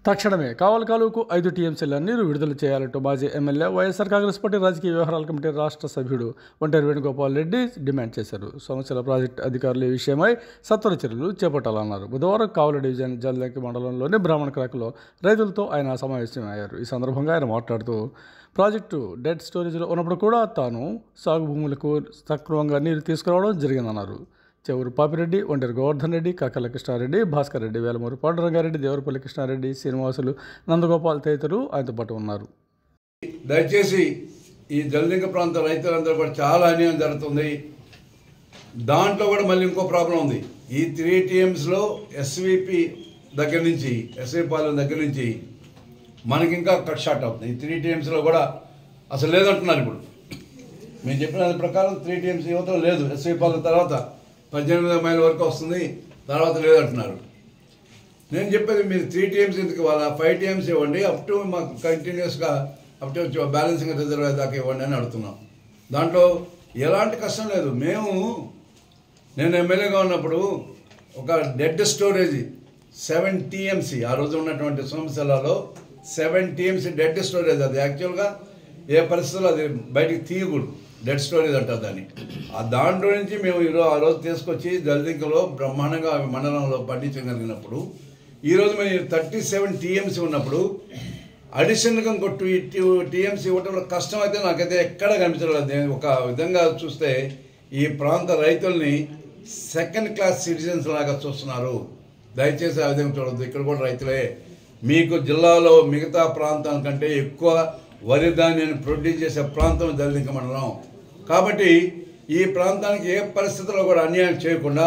తక్షణమే కావలి కాలువకు ఐదు టీఎంసీల నీరు విడుదల చేయాలంటూ మాజీ ఎమ్మెల్యే వైఎస్ఆర్ కాంగ్రెస్ పార్టీ రాజకీయ వ్యవహారాల కమిటీ రాష్ట్ర సభ్యుడు ఒంటరి వేణుగోపాల్ రెడ్డి డిమాండ్ చేశారు సంవత్సరాల ప్రాజెక్టు అధికారులు ఈ విషయమై సత్వర చర్యలు చేపట్టాలన్నారు బుధవారం కావలి డివిజన్ జల్లంకి మండలంలోని బ్రాహ్మణ క్రాక్లో రైతులతో ఆయన సమావేశమయ్యారు ఈ సందర్భంగా ఆయన మాట్లాడుతూ ప్రాజెక్టు డెడ్ స్టోరేజ్లో ఉన్నప్పుడు కూడా తాను సాగు భూములకు సక్రమంగా నీరు తీసుకురావడం జరిగిందన్నారు చెవురు పాపిరెడ్డి ఒంటరి గోవర్ధన్ రెడ్డి కాకల కృష్ణారెడ్డి భాస్కర్ రెడ్డి వేలమూరు పాండురంగారెడ్డి దేవరపల్లి కృష్ణారెడ్డి శ్రీనివాసులు నందగోపాల్ తదితరులు ఆయనతో పాటు ఉన్నారు దయచేసి ఈ జల్లింగ ప్రాంత రైతులందరూ కూడా చాలా అన్యాయం జరుగుతుంది దాంట్లో కూడా మళ్ళీ ఇంకో ప్రాబ్లం ఉంది ఈ త్రీ టీఎంస్లో ఎస్విపి దగ్గర నుంచి ఎస్వి పాలెం దగ్గర నుంచి మనకి ఇంకా కట్ షార్ట్ అవుతుంది ఈ త్రీ టీఎంస్లో కూడా అసలు లేదంటున్నారు ఇప్పుడు మేము చెప్పిన దాని ప్రకారం త్రీ టీఎంస్ యువతలో లేదు ఎస్వి పాలెం తర్వాత పద్దెనిమిది మైల్ వరకు వస్తుంది తర్వాత లేదంటున్నారు నేను చెప్పేది మీరు త్రీ టీఎంస్ ఎందుకు ఇవ్వాలా ఫైవ్ టీఎంస్ ఇవ్వండి అప్ టు మాకు కంటిన్యూస్గా అప్ టు బ్యాలెన్సింగ్ రిజర్వ్ దాకా ఇవ్వండి అని అడుగుతున్నాం దాంట్లో ఎలాంటి కష్టం లేదు మేము నేను ఎమ్మెల్యేగా ఉన్నప్పుడు ఒక డెడ్ స్టోరేజ్ సెవెన్ టీఎంసీ ఆ రోజు ఉన్నటువంటి సోమశిలలో సెవెన్ టీఎంసీ డెడ్ స్టోరేజ్ అది యాక్చువల్గా ఏ పరిస్థితుల్లో అది బయటికి తీయకూడదు డెడ్ స్టోరేజ్ అంటారు దాన్ని ఆ దాంట్లో నుంచి మేము ఈరోజు ఆ రోజు తీసుకొచ్చి జల్దింకలో బ్రహ్మాండంగా మండలంలో పండించగలిగినప్పుడు ఈరోజు మేము థర్టీ సెవెన్ టీఎంసీ ఉన్నప్పుడు అడిషనల్గా ఇంకో టూ టూ టీఎంసీ ఇవ్వడంలో కష్టం అయితే నాకైతే ఎక్కడ కనిపించలేదు నేను ఒక విధంగా చూస్తే ఈ ప్రాంత రైతుల్ని సెకండ్ క్లాస్ సిటిజన్స్ లాగా చూస్తున్నారు దయచేసి ఆ విధంగా చూడొద్దు ఇక్కడ కూడా రైతులే మీకు జిల్లాలో మిగతా ప్రాంతాల కంటే ఎక్కువ వరి ధాన్యాన్ని ప్రొడ్యూస్ చేసే ప్రాంతం దళిత మండలం కాబట్టి ఈ ప్రాంతానికి ఏ పరిస్థితుల్లో కూడా అన్యాయం చేయకుండా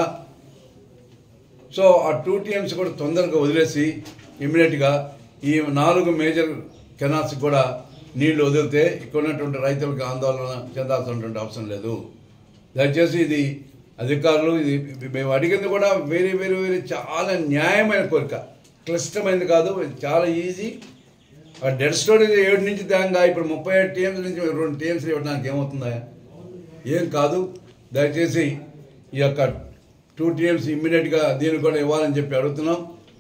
సో ఆ టూ టీఎంస్ కూడా తొందరగా వదిలేసి ఇమీడియట్గా ఈ నాలుగు మేజర్ కెనాల్స్ కూడా నీళ్లు వదిలితే ఇక్కడ ఉన్నటువంటి రైతులకు ఆందోళన చెందాల్సినటువంటి అవసరం లేదు దయచేసి ఇది అధికారులు ఇది మేము అడిగింది కూడా వెరీ వెరీ వెరీ చాలా న్యాయమైన కోరిక క్లిష్టమైనది కాదు ఇది చాలా ఈజీ ఆ డెడ్ స్టోరేజ్ ఏడు నుంచి తేంగా ఇప్పుడు ముప్పై ఏడు టీఎంస్ నుంచి రెండు టీఎంస్ ఇవ్వడానికి ఏమవుతుందా ఏం కాదు దయచేసి ఈ యొక్క టూ టీఎంస్ ఇమ్మీడియట్గా దీన్ని కూడా ఇవ్వాలని చెప్పి అడుగుతున్నాం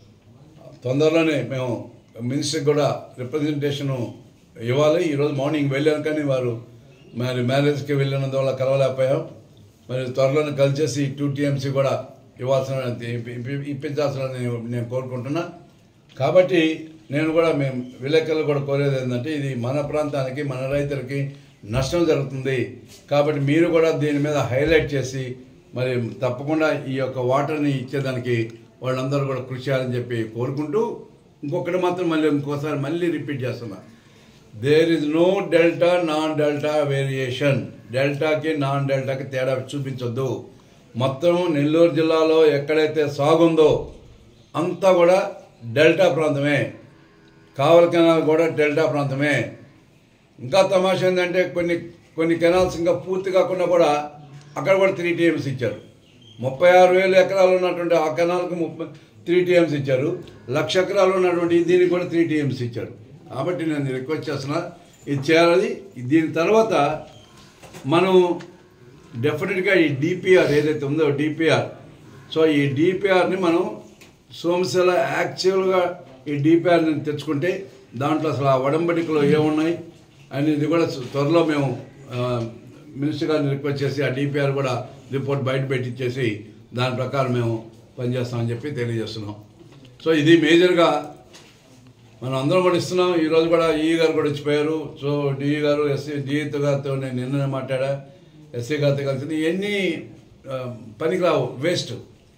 తొందరలోనే మేము మినిస్టర్కి కూడా రిప్రజెంటేషను ఇవ్వాలి ఈరోజు మార్నింగ్ వెళ్ళాను కానీ వారు మరి మ్యారేజ్కి వెళ్ళినందువల్ల కలవలేకపోయాం మరి త్వరలోనే కలిసేసి టూ టీఎంసీ కూడా ఇవ్వాల్సిన ఇప్పి- ఇప్పి- ఇప్పించాల్సిన నేను నేను కోరుకుంటున్నా కాబట్టి నేను కూడా మేము విలేకరులు కూడా కోరేది ఏంటంటే ఇది మన ప్రాంతానికి మన రైతులకి నష్టం జరుగుతుంది కాబట్టి మీరు కూడా దీని మీద హైలైట్ చేసి మరి తప్పకుండా ఈ యొక్క వాటర్ని ఇచ్చేదానికి వాళ్ళందరూ కూడా కృషి చేయాలని చెప్పి కోరుకుంటూ ఇంకొకటి మాత్రం మళ్ళీ ఇంకోసారి మళ్ళీ రిపీట్ చేస్తున్నా there is no delta non delta variation డెల్టాకి నాన్ డెల్టాకి తేడా చూపించొద్దు మొత్తం నెల్లూరు జిల్లాలో ఎక్కడైతే సాగుందో అంతా కూడా డెల్టా ప్రాంతమే కావలి కెనాల్ కూడా డెల్టా ప్రాంతమే ఇంకా తమాషా ఏంటంటే కొన్ని కొన్ని కెనాల్స్ ఇంకా పూర్తి కాకుండా కూడా అక్కడ కూడా త్రీ టీఎంస్ ఇచ్చారు ముప్పై ఆరు వేలు ఎకరాలు ఉన్నటువంటి ఆ కెనాల్కి ముప్పై త్రీ టీఎంస్ ఇచ్చారు లక్ష ఎకరాలు ఉన్నటువంటి దీనికి కూడా త్రీ టీఎంస్ ఇచ్చారు కాబట్టి నేను రిక్వెస్ట్ చేస్తున్నా ఇది చేయాలి దీని తర్వాత మనం డెఫినెట్గా ఈ డిపిఆర్ ఏదైతే ఉందో డిపిఆర్ సో ఈ డిపిఆర్ని మనం సోమశిల యాక్చువల్గా ఈ డిపిఆర్ని తెచ్చుకుంటే దాంట్లో అసలు ఆ వడంబడికలో ఏమున్నాయి అనేది కూడా త్వరలో మేము ఆ, మినిస్టర్ గారిని రిక్వెస్ట్ చేసి ఆ డిపిఆర్ కూడా రిపోర్ట్ బయట పెట్టించేసి దాని ప్రకారం మేము పనిచేస్తామని చెప్పి తెలియజేస్తున్నాం సో ఇది మేజర్గా మనం అందరం కూడా ఇస్తున్నాం ఈ రోజు కూడా ఈ గారు కూడా వచ్చిపోయారు సో డిఈ గారు ఎస్సీ డిఈతో గారితో నేను నిన్ననే మాట్లాడా ఎస్సీ గారితో కలిసి ఇవన్నీ ఆ, పనికిరావు వేస్ట్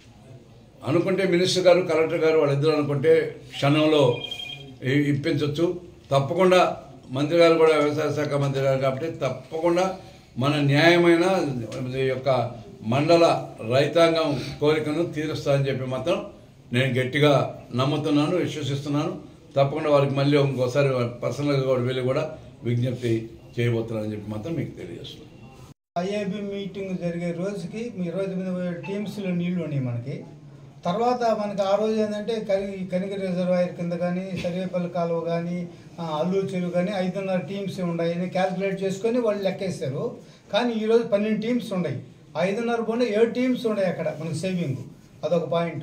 అనుకుంటే మినిస్టర్ గారు కలెక్టర్ గారు వాళ్ళిద్దరు అనుకుంటే క్షణంలో ఇ- ఇప్పించవచ్చు తప్పకుండా మంత్రి గారు కూడా వ్యవసాయ శాఖ మంత్రి గారు కాబట్టి తప్పకుండా మన న్యాయమైన ఈ యొక్క మండల రైతాంగం కోరికను తీరుస్తారని చెప్పి మాత్రం నేను గట్టిగా నమ్ముతున్నాను విశ్వసిస్తున్నాను తప్పకుండా వారికి మళ్ళీ ఇంకోసారి పర్సనల్గా కూడా వెళ్ళి కూడా విజ్ఞప్తి చేయబోతున్నానని చెప్పి మాత్రం మీకు తెలియజేస్తున్నాను ఐఐబి మీటింగ్ జరిగే రోజుకి ఇరవై తొమ్మిది టీమ్స్లో నీళ్లు ఉన్నాయి మనకి తర్వాత మనకి ఆ రోజు ఏంటంటే కని కనిగిరి రిజర్వాయర్ కింద కానీ సర్వేపల్లి కాలువ కానీ ఆ, అల్లూరు చెరువు కానీ ఐదున్నర టీమ్స్ ఉన్నాయని క్యాల్కులేట్ చేసుకొని వాళ్ళు లెక్కేస్తారు కానీ ఈరోజు పన్నెండు టీమ్స్ ఉన్నాయి ఐదున్నర పోనీ ఏడు టీమ్స్ ఉన్నాయి అక్కడ మనకి సేవింగ్ అదొక పాయింట్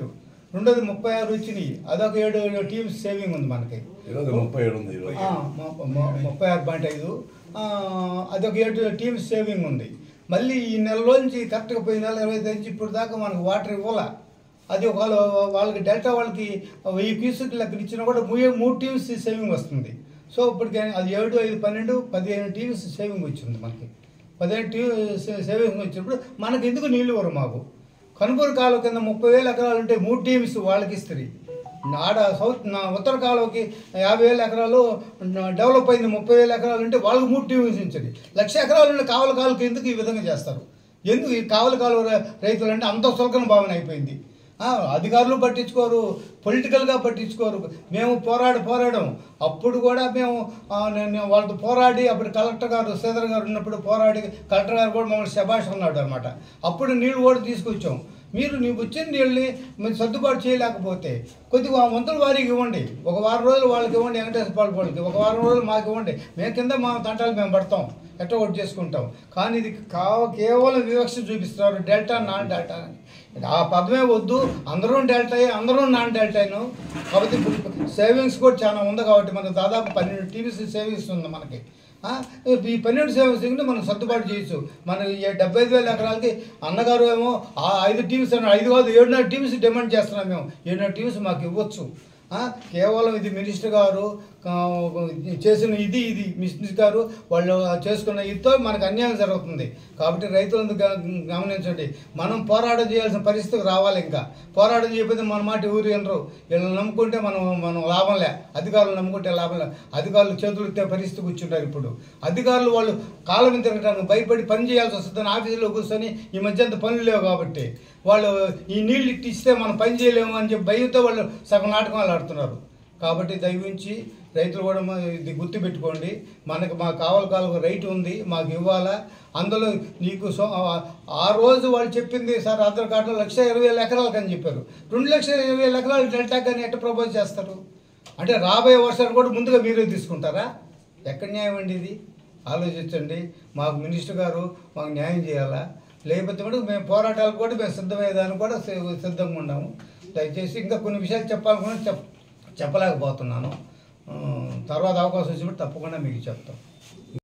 రెండోది ముప్పై ఆరు వచ్చినాయి అదొక ఏడు టీమ్స్ సేవింగ్ ఉంది మనకి ఈరోజు ముప్పై ఏడు ఉంది ఈరోజు ఆ, ము- ము- ముప్పై ఆరు పాయింట్ ఐదు ఆ, అదొక ఏడు టీమ్స్ సేవింగ్ ఉంది మళ్ళీ ఈ నెల నుంచి కరెక్ట్గా పోయిన నెల ఇరవై నుంచి ఇప్పుడు దాకా మనకు వాటర్ ఇవ్వాల అది ఒక వాళ్ళ- వాళ్ళకి డెల్టా వాళ్ళకి వెయ్యి క్యూసెక్ లెక్కన ఇచ్చినా కూడా మూడు మూడు టీమ్స్ సేవింగ్ వస్తుంది సో ఇప్పటికి అది ఏడు ఐదు పన్నెండు పదిహేను టీమ్స్ సేవింగ్ వచ్చింది మనకి పదిహేను టీ సేవింగ్ వచ్చినప్పుడు మనకి ఎందుకు నీళ్ళు ఇవ్వరు మాకు కనుపూరు కాలువ కింద ముప్పై వేల ఎకరాలు ఉంటే మూడు టీమ్స్ వాళ్ళకి ఇస్తారు ఆడ సౌత్ నా ఉత్తర కాలువకి యాభై వేల ఎకరాలు నా- డెవలప్ అయింది ముప్పై వేల ఎకరాలు ఉంటే వాళ్ళకి మూడు టీమ్స్ ఇచ్చింది లక్ష ఎకరాలు ఉన్న కావల కాలువకి ఎందుకు ఈ విధంగా చేస్తారు ఎందుకు ఈ కావల కాలువ ర- రైతులు అంటే అంత సులకన భావన అయిపోయింది ఆ, అధికారులు పట్టించుకోరు పొలిటికల్గా పట్టించుకోరు మేము పోరాడి పోరాడాం అప్పుడు కూడా మేము ఆ, నేను వాళ్ళతో పోరాడి అప్పుడు కలెక్టర్ గారు శ్రీధర్ గారు ఉన్నప్పుడు పోరాడి కలెక్టర్ గారు కూడా మమ్మల్ని శభాష్ అన్నాడు అనమాట అప్పుడు నీళ్ళు కూడా తీసుకొచ్చాం మీరు నీకు వచ్చిన నీళ్ళని మీరు సర్దుబాటు చేయలేకపోతే కొద్దిగా వంతుల వారికి ఇవ్వండి ఒక వారం రోజులు వాళ్ళకి ఇవ్వండి వెంకటేశ్వర పాల్ వాళ్ళకి ఒక వారం రోజులు మాకు ఇవ్వండి మేము కింద మా తంటాలు మేము పడతాం ఎట్ట ఒకటి చేసుకుంటాం కానీ ఇది కావ కేవలం వివక్ష చూపిస్తున్నారు డెల్టా నాన్ డెల్టా అని ఆ పదమే వద్దు అందరూ డెల్టాయే అందరూ నాన్ డెల్టాను కాబట్టి సేవింగ్స్ కూడా చాలా ఉంది కాబట్టి మనకు దాదాపు పన్నెండు టీవీస్ సేవింగ్స్ ఉంది మనకి ఆ, ఈ పన్నెండు సేవింగ్స్ కింద మనం సర్దుబాటు చేయొచ్చు మన ఈ డెబ్బై ఐదు వేల ఎకరాలకి అన్నగారు ఏమో ఆ ఐదు టీమ్స్ అన్నారు ఐదు కాదు ఏడున్నర టీమ్స్ డిమాండ్ చేస్తున్నాం మేము ఏడున్నర టీమ్స్ మాకు ఇవ్వచ్చు ఆ, కేవలం ఇది మినిస్టర్ గారు ఆ, చేసిన ఇది ఇది మినిస్టర్ గారు వాళ్ళు చేసుకున్న ఇదితో మనకు అన్యాయం జరుగుతుంది కాబట్టి రైతులను గ- గమనించండి మనం పోరాటం చేయాల్సిన పరిస్థితికి రావాలి ఇంకా పోరాటం చేయకపోతే మన మాట ఊరు వినరు వీళ్ళని నమ్ముకుంటే మనం మనం లాభం లే అధికారులు నమ్ముకుంటే లాభం లే అధికారులు చేతులు ఎత్తే పరిస్థితి కూర్చుంటారు ఇప్పుడు అధికారులు వాళ్ళు కాలం తిరగడానికి భయపడి పని చేయాల్సి వస్తుంది ఆఫీసులో కూర్చొని ఈ మధ్య అంత పనులు లేవు కాబట్టి వాళ్ళు ఈ నీళ్ళు ఇట్టి ఇస్తే మనం పని చేయలేము అని చెప్పి భయంతో వాళ్ళు సగం నాటకాలు ఆడుతున్నారు కాబట్టి దయవించి రైతులు కూడా మా- ఇది గుర్తుపెట్టుకోండి మనకు మా కావాలి కాలువ రైట్ ఉంది మాకు ఇవ్వాలా అందులో నీకు సో ఆ- ఆ రోజు వాళ్ళు చెప్పింది సార్ ఆధార్ కార్డులో లక్ష ఇరవై వేల ఎకరాలకు అని చెప్పారు రెండు లక్షల ఇరవై వేల ఎకరాలు డెల్టా కానీ ఎట్ట ప్రపోజ్ చేస్తారు అంటే రాబోయే వర్షాలు కూడా ముందుగా మీరే తీసుకుంటారా ఎక్కడ న్యాయం అండి ఇది ఆలోచించండి మాకు మినిస్టర్ గారు మాకు న్యాయం చేయాలా లేకపోతే కూడా మేము పోరాటాలకు కూడా మేము సిద్ధమయ్యేదానికి కూడా సి- సిద్ధంగా ఉన్నాము దయచేసి ఇంకా కొన్ని విషయాలు చెప్పాలనుకున్నా చెప్ చెప్పలేకపోతున్నాను ఆ, తర్వాత అవకాశం వచ్చినప్పుడు తప్పకుండా మీకు చెప్తాం